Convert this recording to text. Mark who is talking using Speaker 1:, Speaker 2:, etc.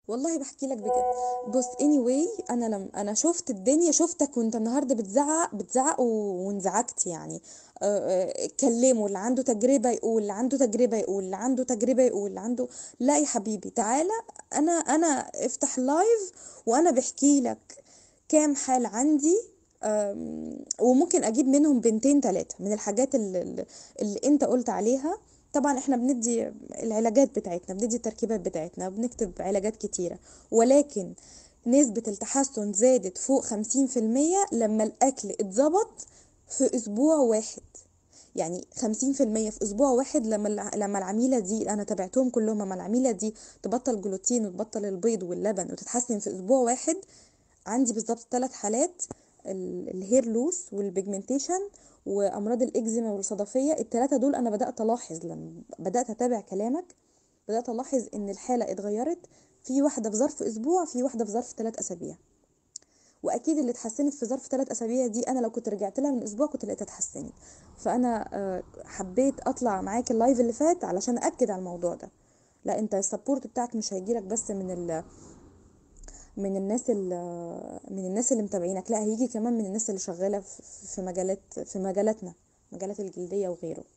Speaker 1: والله بحكي لك بجد بص anyway انا لم انا شفت الدنيا شفتك وانت النهارده بتزعق بتزعق و- وانزعجت يعني آه، آه، اتكلموا اللي عنده تجربه يقول اللي عنده تجربه يقول اللي عنده تجربه يقول اللي عنده لا يا حبيبي تعالى انا انا افتح لايف وانا بحكي لك كام حال عندي أم، وممكن اجيب منهم بنتين ثلاثه من الحاجات اللي, اللي انت قلت عليها طبعا احنا بندي العلاجات بتاعتنا بندي التركيبات بتاعتنا وبنكتب علاجات كتيره ولكن نسبة التحسن زادت فوق خمسين في المية لما الأكل اتظبط في أسبوع واحد يعني خمسين في المية في أسبوع واحد لما الع- لما العميلة دي أنا تابعتهم كلهم لما العميلة دي تبطل جلوتين وتبطل البيض واللبن وتتحسن في أسبوع واحد عندي بالظبط ثلاث حالات ال- الهير لوس والبيجمنتيشن وامراض الاكزيما والصدفيه الثلاثه دول انا بدات الاحظ لما بدات اتابع كلامك بدات الاحظ ان الحاله اتغيرت في واحده في ظرف اسبوع في واحده في ظرف ثلاث اسابيع واكيد اللي اتحسنت في ظرف ثلاث اسابيع دي انا لو كنت رجعت لها من اسبوع كنت لقيتها اتحسنت فانا آه، حبيت اطلع معاك اللايف اللي فات علشان اكد على الموضوع ده لا انت السبورت بتاعك مش هيجيلك بس من ال من الناس اللي من الناس اللي متابعينك لا هيجي كمان من الناس اللي شغاله في في مجالات في مجالاتنا مجالات الجلديه وغيره